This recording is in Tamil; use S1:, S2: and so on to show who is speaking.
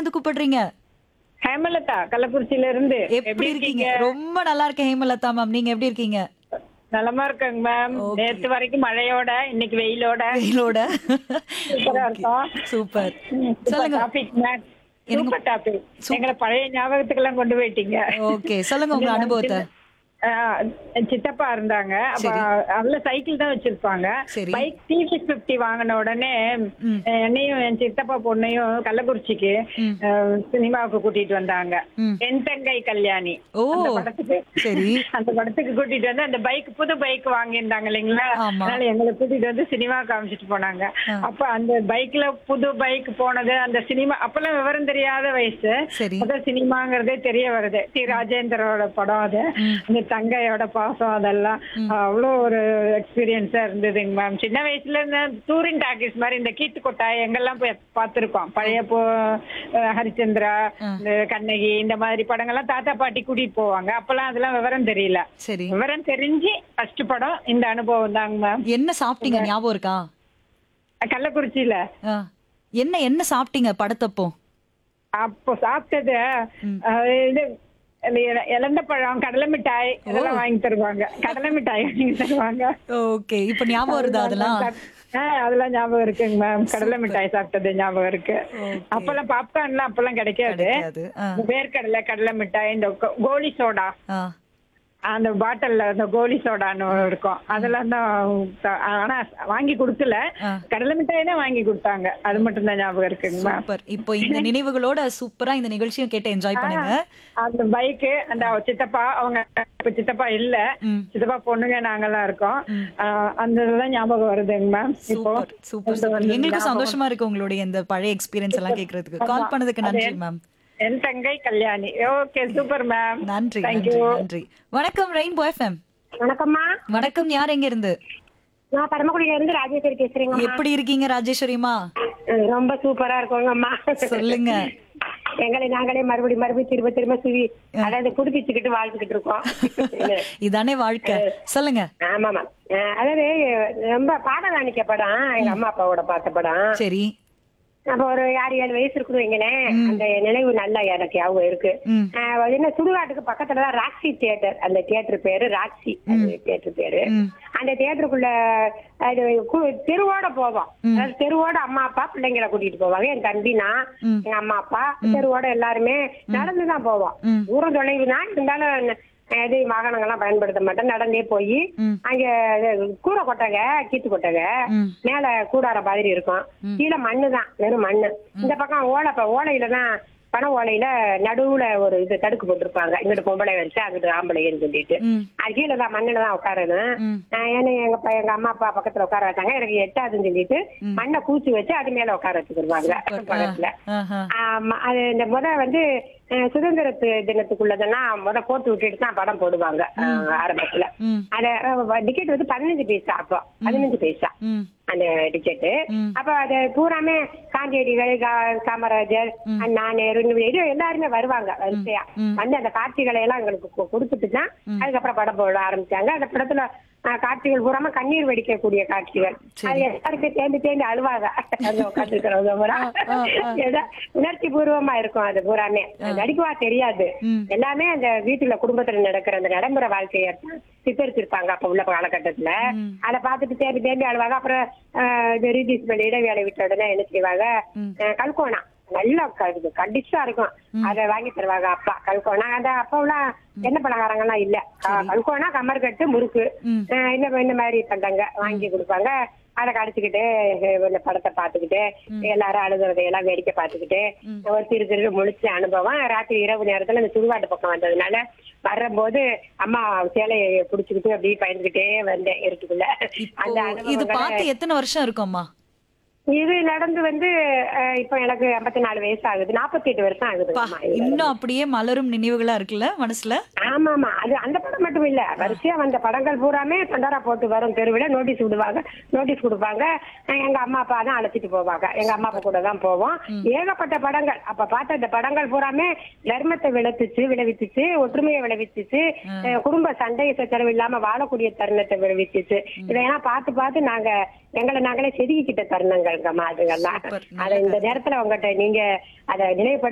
S1: இருந்து கூப்பிடுறீங்க
S2: ஹேமலதா கள்ளக்குறிச்சியில இருந்து
S1: எப்படி இருக்கீங்க ரொம்ப நல்லா இருக்கேன் ஹேமலதா மேம் நீங்க எப்படி இருக்கீங்க
S2: நலமா இருக்கேங்க மேம் நேத்து வரைக்கும் மழையோட இன்னைக்கு வெயிலோட
S1: வெயிலோட
S2: சூப்பரா இருக்கோம்
S1: சூப்பர்
S2: சூப்பர்
S1: சொல்லுங்க
S2: டாபிக் மேம் சூப்பர் டாபிக் எங்களை பழைய ஞாபகத்துக்கு எல்லாம் கொண்டு போயிட்டீங்க
S1: ஓகே சொல்லுங்க உங்க அனுபவத்தை
S2: ஆஹ் என் சித்தப்பா இருந்தாங்க அப்ப அதுல சைக்கிள் தான் வச்சிருப்பாங்க
S1: சரி.
S2: பைக் டிவிஎஸ் பிப்டி வாங்கின உடனே என்னையும் என் சித்தப்பா பொண்ணையும் கள்ளக்குறிச்சிக்கு ஆஹ் சினிமாவுக்கு கூட்டிட்டு வந்தாங்க
S1: ம்.
S2: என் தங்கை கல்யாணி
S1: ஓ
S2: அந்த படத்துக்கு
S1: சரி
S2: அந்த படத்துக்கு கூட்டிட்டு வந்து அந்த பைக் புது பைக் வாங்கியிருந்தாங்க இல்லைங்களா
S1: ஆமா.
S2: அதனால எங்களை கூட்டிட்டு வந்து சினிமா காமிச்சிட்டு போனாங்க அப்ப அந்த பைக்ல புது பைக் போனது அந்த சினிமா அப்பெல்லாம் விவரம் தெரியாத வயசு
S1: சரி
S2: அதான் சினிமாங்கிறதே தெரிய வருது டி ராஜேந்திரோட படம் அது அந்த தங்கையோட பாசம் அதெல்லாம் அவ்வளோ ஒரு எக்ஸ்பீரியன்ஸா இருந்ததுங்க மேம் சின்ன வயசுல இந்த டூரிங் டாக்கீஸ் மாதிரி இந்த கீத்து கொட்டாய் எங்கெல்லாம் போய் பார்த்திருக்கோம் பழைய போ அஹ் ஹரிச்சந்திரா இந்த கண்ணகி இந்த மாதிரி படங்கள்லாம் தாத்தா பாட்டி கூட்டிட்டு போவாங்க அப்பெல்லாம் அதெல்லாம் விவரம் தெரியல
S1: சரி
S2: விவரம் தெரிஞ்சு ஃபர்ஸ்ட் படம் இந்த அனுபவம் தாங்க மேம்
S1: என்ன சாப்பிட்டீங்க ஞாபகம் இருக்கா
S2: கள்ளக்குறிச்சியில
S1: ஆ. என்ன என்ன சாப்பிட்டீங்க படத்தப்போ
S2: அப்போ சாப்பிட்டது அஹ், இது இந்த இல- இலந்த பழம் கடலை மிட்டாய் இதெல்லாம் வாங்கி தருவாங்க கடலை மிட்டாய் வாங்கி தருவாங்க
S1: ஓகே இப்ப ஞாபகம் வருதா அதெல்லாம்
S2: ஆஹ் அதெல்லாம் ஞாபகம் இருக்குங்க மேம் கடலை மிட்டாய் சாப்பிட்டது ஞாபகம் இருக்கு அப்பெல்லாம் பாப்கார்ன்லாம் அப்பெல்லாம் கிடைக்காது
S1: கிடைக்காது ஆ,
S2: இந்த வேர்க்கடலை கடலை மிட்டாய் இந்த கோ- கோலி சோடா
S1: ஆ.
S2: அந்த பாட்டில்ல அந்த கோலி சோடான்னு இருக்கும் அதெல்லாம் தான் த- ஆனா வாங்கி கொடுக்கல
S1: ஆ.
S2: கடலை மிட்டாய் தான் வாங்கி கொடுத்தாங்க அது மட்டும் தான் ஞாபகம் இருக்குங்க மேம்
S1: சூப்பர் இப்போ இந்த நினைவுகளோட சூப்பரா இந்த நிகழ்ச்சியும் கேட்டு என்ஜாய் பண்ணுங்க
S2: அந்த பைக்கு அந்த சித்தப்பா அவங்க இப்ப சித்தப்பா இல்ல
S1: ம்.
S2: சித்தப்பா பொண்ணுங்க நாங்கெல்லாம் இருக்கோம் ஆஹ் அந்த இதெல்லாம் ஞாபகம் வருதுங்க மேம் இப்போ
S1: சூப்பர் சூப்பர் சூப்பர் எங்களுக்கும் சந்தோஷமா இருக்கு உங்களுடைய இந்த பழைய எக்ஸ்பீரியன்ஸ் எல்லாம் கேக்குறதுக்கு கால் பண்ணதுக்கு நன்றி மேம்
S2: என் தங்கை கல்யாணி ஓகே சூப்பர் மேம்
S1: நன்றி
S2: Thank
S1: நன்றி
S2: you.
S1: நன்றி வணக்கம் ரெயின்போ எஃப்எம்
S3: வணக்கம்மா
S1: வணக்கம் யார் எங்க இருந்து
S3: நான் பரமக்குடியில இருந்து ராஜேஸ்வரி பேசுறேங்கம்மா
S1: எப்படி இருக்கீங்க ராஜேஸ்வரிமா
S3: அஹ் ரொம்ப சூப்பரா இருக்கோங்கம்மா
S1: சொல்லுங்க
S3: எங்களை நாங்களே மறுபடியும் மறுபடியும் திரும்ப திரும்ப சுவி அதாவது புதுப்பிச்சுக்கிட்டு வாழ்ந்துகிட்டு இருக்கோம்
S1: இதானே வாழ்க்கை சொல்லுங்க
S3: ஆமாமா அஹ் அதாவது ரொம்ப பாடகாணிக்க படம் எங்க அம்மா அப்பாவோட பார்த்த படம்
S1: சரி
S3: அப்ப ஒரு ஆறு ஏழு வயசு இருக்குது வைங்களேன் அந்த நினைவு நல்லா எனக்கு ஞாபகம் இருக்கு
S1: ம்.
S3: அஹ் அது என்ன சுடுகாட்டுக்கு பக்கத்துல தான் ராக்ஸி தியேட்டர் அந்த தியேட்டர் பேரு ராக்ஸி அந்த தியேட்டர் பேரு
S1: ம்.
S3: அந்த தியேட்டருக்குள்ள அது கு- தெருவோட போவோம் அதாவது தெருவோட அம்மா அப்பா பிள்ளைங்களை கூட்டிட்டு போவாங்க என் தம்பி நான் எங்க அம்மா அப்பா தெருவோட எல்லாருமே நடந்துதான் போவோம்
S1: ம்.
S3: தூரம் தொலைவு தான் இருந்தாலும் இது வாகனங்கள்லாம் பயன்படுத்த மாட்டேன் நடந்தே போய்
S1: ம்.
S3: அங்க இது கூரை கொட்டகை கீத்து கொட்டகை
S1: ம்.
S3: மேல கூடார மாதிரி இருக்கும் கீழே மண்ணு தான் வெறும் மண்ணு இந்த பக்கம் ஓலை ப- ஓலையில தான் பனை ஓலையில நடுவுல ஒரு இது தடுக்கு போட்டிருப்பாங்க இங்கிட்டு பொம்பளை வச்சு அங்கிட்டு ஆம்பளைன்னு சொல்லிட்டு
S1: ம்
S3: அது கீழே தான் மண்ணுல தான் உட்காரணும்
S1: ம்.
S3: ஆஹ் ஏன்னா எங்க ப- எங்க அம்மா அப்பா பக்கத்துல உட்கார வச்சாங்க எனக்கு எட்டாதுன்னு சொல்லிட்டு மண்ணை கூச்சி வச்சு அது மேல உட்கார வச்சுக்கிடுவாங்க பக்கத்துல
S1: ஆஹா.
S3: ஆமா அது இந்த முத வந்து அஹ், சுதந்திர தி- தினத்துக்குள்ளதெல்லாம் முத போட்டு விட்டுட்டு தான் படம் போடுவாங்க அஹ், ஆரம்பத்துல
S1: ம்
S3: அத டிக்கெட் வந்து பதினஞ்சு பைசா அப்போ பதினஞ்சு பைசா
S1: ம்
S3: அந்த டிக்கெட்டு
S1: ம்.
S3: அப்ப அது பூராமே காந்தியடிகள் கா- காமராஜர் அண்ணா நேரு இந்த இது எல்லாருமே வருவாங்க வரிசையா வந்து அந்த காட்சிகளை எல்லாம் எங்களுக்கு கு- கொடுத்துட்டு தான் அதுக்கப்புறம் படம் போட ஆரம்பிச்சாங்க அந்த படத்துல அஹ், காட்சிகள் பூராம கண்ணீர் வடிக்கக்கூடிய காட்சிகள் அது எல்லாருமே தேர்ந்து தேர்ந்து அழுவாங்க அந்த உட்காந்துருக்கிறவங்க பூரா
S1: ஆ, ஆ.
S3: ஏதோ உணர்ச்சி பூர்வமா இருக்கும் அது பூராமே நடிக்குவா தெரியாது
S1: ம்.
S3: எல்லாமே அந்த வீட்டுல குடும்பத்துல நடக்கிற அந்த நடைமுறை வாழ்க்கைய சித்தரிச்சிருப்பாங்க அப்ப உள்ள காலகட்டத்துல அதை பார்த்துட்டு தேடி தேடி அழுவாங்க அப்புறம் ஆஹ், இது ரிலீஸ் பண்ணி இடைவேளை விட்ட உடனே என்ன செய்வாங்க ஆஹ், கல்கோனா நல்லா க- கடிச்சா இருக்கும் அதை வாங்கி தருவாங்க அப்பா கல்கோனா அந்த அப்பெல்லாம் எண்ணெய் பலகாரங்கள்லாம் இல்ல க- கல்கோனா கமர்கட்டு முறுக்கு
S1: ம்.
S3: ஆஹ், இந்த இந்த மாதிரி பண்டங்க வாங்கி கொடுப்பாங்க அதை கடிச்சுக்கிட்டு இந்த படத்தை பார்த்துக்கிட்டு எல்லாரும் அழுகுறதை எல்லாம் வேடிக்கை பார்த்துக்கிட்டு ஒரு திரு திரு முழிச்ச அனுபவம் ராத்திரி இரவு நேரத்துல இந்த சுடுகாட்டு பக்கம் வந்ததுனால வரும்போது அம்மா சேலையை புடிச்சுக்கிட்டு அப்படியே பயந்துகிட்டே வந்தேன் இருட்டுக்குள்ள அந்த
S1: இப்போ இது
S3: அனுபவங்களை-
S1: பார்த்து எத்தனை வருஷம் இருக்கும்மா
S3: இது நடந்து வந்து அஹ், இப்போ எனக்கு ஐம்பத்தி நாலு வயசு ஆகுது நாற்பத்தி எட்டு வருஷம் ஆகுது
S1: பா,
S3: அம்மா இது.
S1: இன்னும் அப்படியே மலரும் நினைவுகளா இருக்குல்ல மனசுல
S3: ஆமா ஆமா அது அந்த படம் மட்டும் இல்ல வரிசையா வந்த படங்கள் பூராமே பண்டாரா போட்டு வரும் தெருவில் நோட்டீஸ் விடுவாங்க நோட்டீஸ் கொடுப்பாங்க அஹ் எங்க அம்மா அப்பா தான் அழைச்சிட்டு போவாங்க எங்க அம்மா அப்பா கூட தான் போவோம் ஏகப்பட்ட படங்கள் அப்ப பார்த்த அந்த படங்கள் பூராமே தர்மத்தை விளைவிச்சு விளைவிச்சுச்சு ஒற்றுமையை விளைவிச்சுச்சு அஹ் குடும்ப சண்டை சச்சரவு இல்லாம வாழக்கூடிய தருணத்தை விளைவிச்சுச்சு இதையெல்லாம் பார்த்து பார்த்து நாங்க எங்களை நாங்களே செதுக்கிக்கிட்ட தருணங்கள்ங்கம்மா அதுங்கெல்லாம்
S1: சூப்பர்.
S3: அதை இந்த நேரத்துல உங்ககிட்ட நீங்க அதை நினைவுபடுத்தி